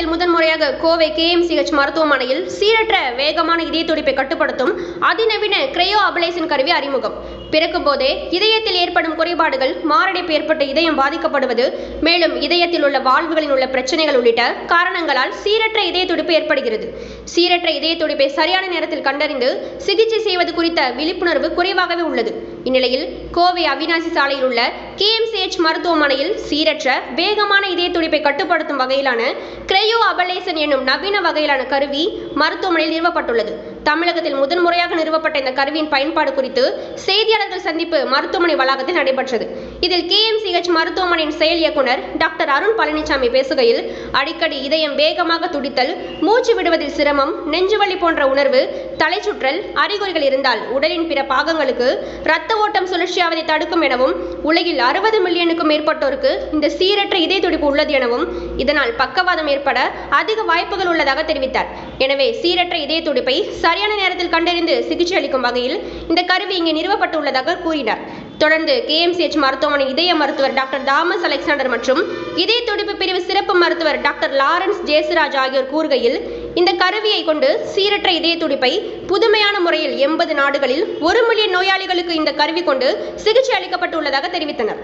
தமிழகத்தில் முதன்முறையாக கோவை கேஎம்சிஹெச் மருத்துவமனையில் சீரற்ற வேகமான இதய துடிப்பை கட்டுப்படுத்தும் அதிநவீன கிரையோ அபலேசன் கருவி அறிமுகம் பிறக்கும் போதே இதயத்தில் ஏற்படும் குறைபாடுகள் மாரடைப்பு ஏற்பட்டு இதயம் பாதிக்கப்படுவது மேலும் இதயத்தில் உள்ள வாழ்வுகளில் உள்ள பிரச்சனைகள் உள்ளிட்ட காரணங்களால் சீரற்ற இதய துடிப்பு ஏற்படுகிறது சீரற்ற இதய துடிப்பை சரியான நேரத்தில் கண்டறிந்து சிகிச்சை செய்வது குறித்த விழிப்புணர்வு குறைவாகவே உள்ளது இந்நிலையில் கோவை அவினாசி சாலையில் உள்ள கேஎம்சிஹெச் மருத்துவமனையில் சீரற்ற வேகமான இதய துடிப்பை கட்டுப்படுத்தும் வகையிலான கிரையோ அபலேசன் என்னும் நவீன வகையிலான கருவி மருத்துவமனையில் நிறுவப்பட்டுள்ளது தமிழகத்தில் முதன்முறையாக நிறுவப்பட்ட இந்த கருவியின் பயன்பாடு குறித்து செய்தியாளர்கள் சந்திப்பு மருத்துவமனை வளாகத்தில் நடைபெற்றது இதில் கேஎம்சிஹெச் மருத்துவமனையின் செயல் இயக்குனர் டாக்டர் அருண் பழனிசாமி பேசுகையில் அடிக்கடி இதயம் வேகமாக துடித்தல் மூச்சு விடுவதில் சிரமம் நெஞ்சுவலி போன்ற உணர்வு தலைச்சுற்றல் அறிகுறிகள் இருந்தால் உடலின் பிற பாகங்களுக்கு இரத்த ஓட்டம் சுழற்சியாவதை தடுக்கும் எனவும் உலகில் அறுபது மில்லியனுக்கும் மேற்பட்டோருக்கு இந்த சீரற்ற இதய துடிப்பு உள்ளது எனவும் இதனால் பக்கவாதம் ஏற்பட அதிக வாய்ப்புகள் உள்ளதாக தெரிவித்தார் எனவே சீரற்ற இதய துடிப்பை சரியான நேரத்தில் கண்டறிந்து சிகிச்சை அளிக்கும் வகையில் இந்த கருவி இங்கே நிறுவப்பட்டுள்ளதாக கூறினார் தொடர்ந்து கேஎம்சிஹெச் மருத்துவமனை இதய மருத்துவர் டாக்டர் தாமஸ் அலெக்சாண்டர் மற்றும் இதய துடிப்பு பிரிவு சிறப்பு மருத்துவர் டாக்டர் லாரன்ஸ் ஜேசுராஜ் ஆகியோர் கூறுகையில் இந்த கருவியை கொண்டு சீரற்ற இதய துடிப்பை புதுமையான முறையில் எண்பது நாடுகளில் ஒரு மில்லியன் நோயாளிகளுக்கு இந்த கருவி கொண்டு சிகிச்சை அளிக்கப்பட்டுள்ளதாக தெரிவித்தனர்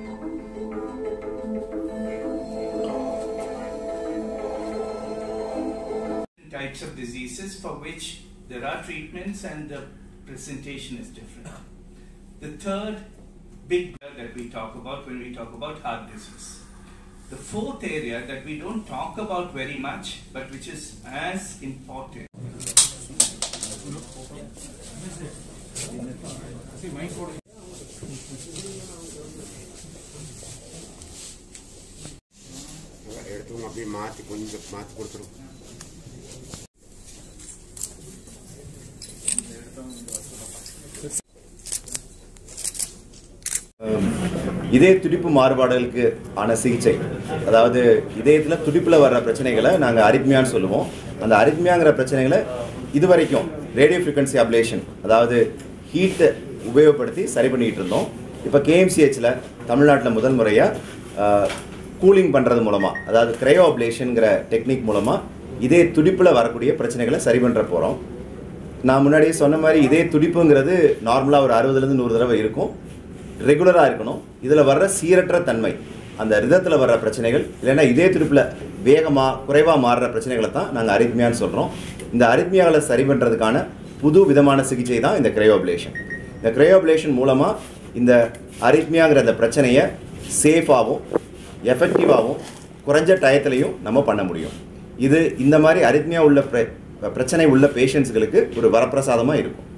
types of diseases for which there are treatments and the presentation is different. The third big that we talk about when we talk about heart disease. The fourth area that we don't talk about very much but which is as important. எடுத்தவங்க அப்படியே மாற்றி கொஞ்சம் மாற்றி கொடுத்துரும் இதய துடிப்பு மாறுபாடுகளுக்கு ஆன சிகிச்சை அதாவது இதயத்தில் துடிப்பில் வர்ற பிரச்சனைகளை நாங்கள் அரித்மியான்னு சொல்லுவோம் அந்த அரித்மியாங்கிற பிரச்சனைகளை இது வரைக்கும் ரேடியோ ஃப்ரீக்வன்சி அப்ளேஷன் அதாவது ஹீட்டை உபயோகப்படுத்தி சரி பண்ணிக்கிட்டு இருந்தோம் இப்போ கேஎம்சிஹெச்சில் தமிழ்நாட்டில் முதல் முறையாக கூலிங் பண்ணுறது மூலமாக அதாவது கிரையோ அப்ளேஷனுங்கிற டெக்னிக் மூலமாக இதய துடிப்பில் வரக்கூடிய பிரச்சனைகளை சரி பண்ணுற போகிறோம் நான் முன்னாடியே சொன்ன மாதிரி இதய துடிப்புங்கிறது நார்மலாக ஒரு அறுபதுலேருந்து நூறு தடவை இருக்கும் ரெகுலராக இருக்கணும் இதில் வர்ற சீரற்ற தன்மை அந்த ரிதத்தில் வர்ற பிரச்சனைகள் இல்லைன்னா இதய துடிப்பில் வேகமாக குறைவாக மாறுற பிரச்சனைகளை தான் நாங்கள் அரித்மியான்னு சொல்கிறோம் இந்த அரித்மியாவில் சரி பண்ணுறதுக்கான புது விதமான சிகிச்சை தான் இந்த கிரையோபிளேஷன் இந்த கிரையோபிளேஷன் மூலமாக இந்த அரித்மியாங்கிற அந்த பிரச்சனையை சேஃபாகவும் எஃபெக்டிவாகவும் குறைஞ்ச டயத்துலையும் நம்ம பண்ண முடியும் இது இந்த மாதிரி அரித்மியா உள்ள பிர பிரச்சனை உள்ள பேஷண்ட்ஸ்களுக்கு ஒரு வரப்பிரசாதமாக இருக்கும்